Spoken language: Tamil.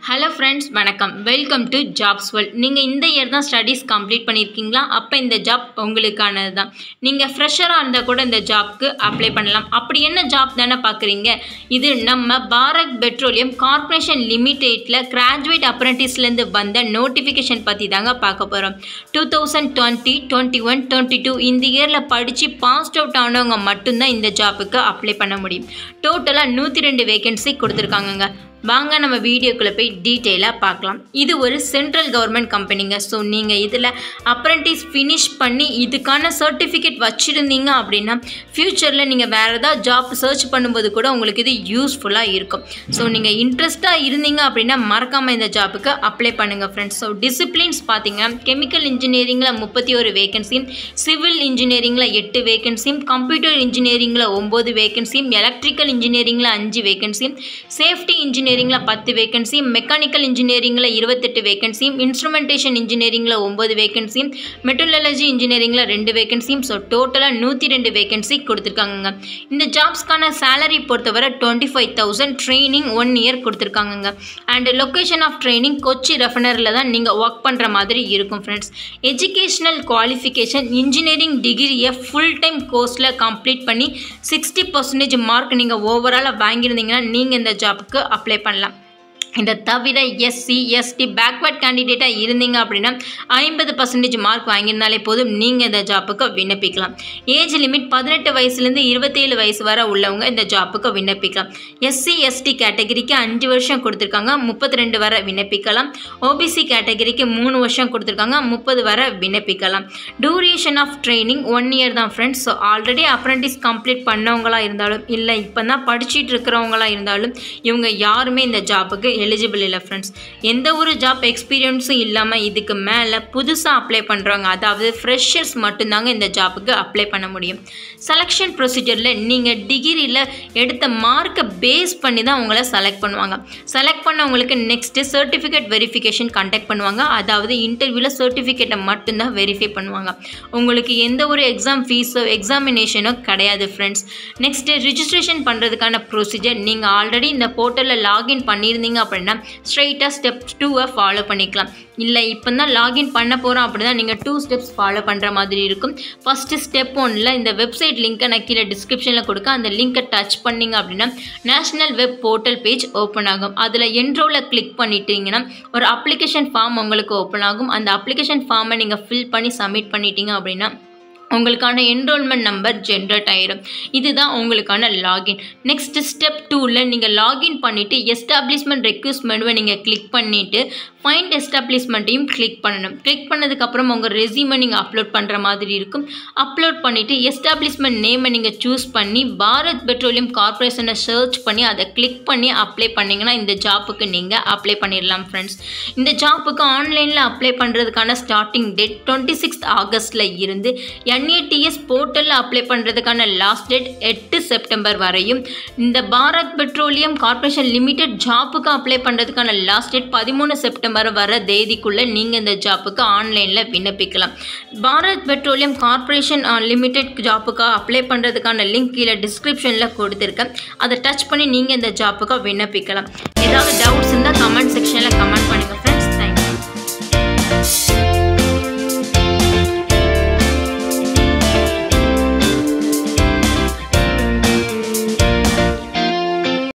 ஹலோ ஃப்ரெண்ட்ஸ் வணக்கம் வெல்கம் டு ஜாப்ஸ் வேர்ல்ட் நீங்கள் இந்த இயர் தான் ஸ்டடீஸ் கம்ப்ளீட் பண்ணியிருக்கீங்களா அப்போ இந்த ஜாப் உங்களுக்கானது தான் நீங்கள் ஃப்ரெஷராக இருந்தால் கூட இந்த ஜாப்க்கு அப்ளை பண்ணலாம் அப்படி என்ன ஜாப் தானே பார்க்குறீங்க இது நம்ம பாரத் பெட்ரோலியம் கார்ப்பரேஷன் லிமிடெட்டில் கிராஜுவேட் அப்ரண்டிஸ்லேருந்து வந்த நோட்டிஃபிகேஷன் பற்றி தாங்க பார்க்க போகிறோம் two thousand twenty twenty one twenty two இந்த இயரில் படித்து பாஸ் அவுட் ஆனவங்க மட்டும்தான் இந்த ஜாப்புக்கு அப்ளை பண்ண முடியும் டோட்டலாக நூற்றி ரெண்டு வேகன்சி கொடுத்துருக்காங்கங்க வாங்க நம்ம வீடியோக்குள்ளே போய் டீட்டெயிலாக பார்க்கலாம் இது ஒரு சென்ட்ரல் கவர்மெண்ட் கம்பெனிங்க ஸோ நீங்கள் இதில் அப்ரண்டிஸ் ஃபினிஷ் பண்ணி இதுக்கான சர்டிஃபிகேட் வச்சுருந்தீங்க அப்படின்னா ஃப்யூச்சரில் நீங்கள் வேறு ஏதாவது ஜாப் சர்ச் பண்ணும்போது கூட உங்களுக்கு இது யூஸ்ஃபுல்லாக இருக்கும் ஸோ நீங்கள் இன்ட்ரெஸ்ட்டாக இருந்தீங்க அப்படின்னா மறக்காமல் இந்த ஜாப்புக்கு அப்ளை பண்ணுங்கள் ஃப்ரெண்ட்ஸ் ஸோ டிசிப்ளின்ஸ் பார்த்தீங்கன்னா கெமிக்கல் இன்ஜினியரிங்கில் முப்பத்தி ஒரு வேகன்சியும் சிவில் இன்ஜினியரிங்கில் எட்டு வேகன்சியும் கம்ப்யூட்டர் இன்ஜினியரிங்கில் ஒம்பது வேகன்சியும் எலக்ட்ரிக்கல் இன்ஜினியரிங்கில் அஞ்சு வேகன்சியும் சேஃப்டி இன்ஜினியரிங்கில் பத்து வேகன்சி மெக்கானிக்கல் இன்ஜினியரிங்கில் இருபத்தெட்டு வேகன்சியும் இன்ஸ்ட்ருமெண்டேஷன் இன்ஜினியரிங்கில் ஒம்பது வேகன்சியும் மெட்டலர்ஜி இன்ஜினியரிங்கில் ரெண்டு வேகன்சியும் ஸோ டோட்டலாக நூற்றி ரெண்டு வேகன்சி கொடுத்துருக்காங்கங்க இந்த ஜாப்ஸ்க்கான சேலரி பொறுத்தவரை twenty five thousand training one year கொடுத்துருக்காங்கங்க and location of training Kochi ரெஃபனரில் தான் நீங்கள் ஒர்க் பண்ணுற மாதிரி இருக்கும் ஃப்ரெண்ட்ஸ் எஜுகேஷ்னல் குவாலிஃபிகேஷன் இன்ஜினியரிங் டிகிரியை ஃபுல் டைம் கோர்ஸில் கம்ப்ளீட் பண்ணி சிக்ஸ்டி பர்சன்டேஜ் மார்க் நீங்கள் ஓவராலாக வாங்கியிருந்தீங்கன்னா நீங்கள் இந்த ஜாப்புக்கு அப்ளை பண்ணலாம் இதை தவிர எஸ்சி எஸ்டி பேக்வர்ட் கேண்டிடேட்டாக இருந்தீங்க அப்படின்னா ஐம்பது பர்சன்டேஜ் மார்க் வாங்கியிருந்தாலே போதும் நீங்கள் இந்த ஜாப்புக்கு விண்ணப்பிக்கலாம் ஏஜ் லிமிட் பதினெட்டு வயசுலேருந்து இருபத்தேழு வயசு வரை உள்ளவங்க இந்த ஜாப்புக்கு விண்ணப்பிக்கலாம் எஸ்சி எஸ்டி கேட்டகரிக்கு அஞ்சு வருஷம் கொடுத்துருக்காங்க முப்பத்தி ரெண்டு வரை விண்ணப்பிக்கலாம் ஓபிசி கேட்டகரிக்கு மூணு வருஷம் கொடுத்துருக்காங்க முப்பது வரை விண்ணப்பிக்கலாம் duration of training one year தான் friends so already apprentice complete பண்ணவங்களா இருந்தாலும் இல்லை இப்போ தான் படிச்சுட்டு இருக்கிறவங்களா இருந்தாலும் இவங்க யாருமே இந்த ஜாப்புக்கு எலிஜிபிள் இல்லை ஃப்ரெண்ட்ஸ் எந்த ஒரு ஜாப் எக்ஸ்பீரியன்ஸும் இல்லாமல் இதுக்கு மேலே புதுசாக அப்ளை பண்ணுறவங்க அதாவது ஃப்ரெஷர்ஸ் மட்டும்தாங்க இந்த ஜாப்புக்கு அப்ளை பண்ண முடியும் செலெக்ஷன் ப்ரொசீஜரில் நீங்கள் டிகிரியில் எடுத்த மார்க்கை பேஸ் பண்ணி தான் உங்களை செலக்ட் பண்ணுவாங்க செலக்ட் பண்ணவங்களுக்கு நெக்ஸ்ட்டு சர்டிஃபிகேட் வெரிஃபிகேஷன் கண்டக்ட் பண்ணுவாங்க அதாவது இன்டர்வியூவில் சர்டிஃபிகேட்டை மட்டும்தான் வெரிஃபை பண்ணுவாங்க உங்களுக்கு எந்த ஒரு எக்ஸாம் ஃபீஸோ எக்ஸாமினேஷனோ கிடையாது ஃப்ரெண்ட்ஸ் நெக்ஸ்ட்டு ரிஜிஸ்ட்ரேஷன் பண்ணுறதுக்கான ப்ரொசீஜர் நீங்கள் ஆல்ரெடி இந்த போர்ட்டலில் லாகின் பண்ணியிருந்தீங்க அப்படின்னா ஸ்ட்ரைட்டாக ஸ்டெப் டூவை ஃபாலோ பண்ணிக்கலாம் இல்லை இப்போ தான் லாகின் பண்ண போகிறோம் அப்படின்னா நீங்கள் டூ ஸ்டெப்ஸ் ஃபாலோ பண்ணுற மாதிரி இருக்கும் ஃபஸ்ட்டு ஸ்டெப் ஒன்னில் இந்த வெப்சைட் லிங்க்கை நான் கீழே டிஸ்கிரிப்ஷனில் கொடுக்க அந்த லிங்க்கை டச் பண்ணிங்க அப்படின்னா national web portal page open ஆகும் அதில் என்ரோவில் கிளிக் பண்ணிட்டீங்கன்னா ஒரு அப்ளிகேஷன் ஃபார்ம் உங்களுக்கு ஓப்பன் ஆகும் அந்த அப்ளிகேஷன் ஃபார்மை நீங்கள் ஃபில் பண்ணி சப்மிட் பண்ணிட்டீங்க அப்படின்னா உங்களுக்கான என்ரோல்மெண்ட் நம்பர் ஜென்ரேட் ஆயிடும் இதுதான் உங்களுக்கான லாகின் நெக்ஸ்ட் ஸ்டெப் டூவில் நீங்கள் லாகின் பண்ணிவிட்டு எஸ்டாப்ளிஷ்மெண்ட் ரெக்வஸ்ட்மெண்ட்டை நீங்கள் கிளிக் பண்ணிவிட்டு ஃபைண்ட் எஸ்டாப்ளிஷ்மெண்ட்டையும் கிளிக் பண்ணணும் கிளிக் பண்ணதுக்கப்புறம் உங்கள் ரெசியூமை நீங்கள் அப்லோட் பண்ணுற மாதிரி இருக்கும் அப்லோட் பண்ணிவிட்டு எஸ்டாப்ளிஷ்மெண்ட் நேமை நீங்கள் சூஸ் பண்ணி பாரத் பெட்ரோலியம் கார்பரேஷனை சர்ச் பண்ணி அதை கிளிக் பண்ணி அப்ளை பண்ணிங்கன்னா இந்த ஜாப்புக்கு நீங்கள் அப்ளை பண்ணிடலாம் ஃப்ரெண்ட்ஸ் இந்த ஜாப்புக்கு ஆன்லைனில் அப்ளை பண்ணுறதுக்கான ஸ்டார்டிங் டேட் டுவெண்ட்டி சிக்ஸ்த் ஆகஸ்ட்டில் இருந்து என்ஏடிஎஸ் போர்ட்டலில் அப்ளை பண்ணுறதுக்கான லாஸ்ட் டேட் எட்டு செப்டம்பர் வரையும் இந்த பாரத் பெட்ரோலியம் கார்பரேஷன் லிமிடெட் ஜாப்புக்கு அப்ளை பண்ணுறதுக்கான லாஸ்ட் டேட் பதிமூணு செப்டம்பர் வர தேதிக்குள்ளே நீங்கள் இந்த ஜாப்புக்கு ஆன்லைனில் விண்ணப்பிக்கலாம் பாரத் பெட்ரோலியம் கார்பரேஷன் லிமிடெட் ஜாப்புக்கு அப்ளை பண்ணுறதுக்கான லிங்க் கீழே டிஸ்கிரிப்ஷனில் கொடுத்துருக்கேன் அதை டச் பண்ணி நீங்கள் இந்த ஜாப்புக்கு விண்ணப்பிக்கலாம் ஏதாவது டவுட்ஸ் இருந்தால் கமெண்ட் செக்ஷனில் கமெண்ட் பண்ணுங்கள்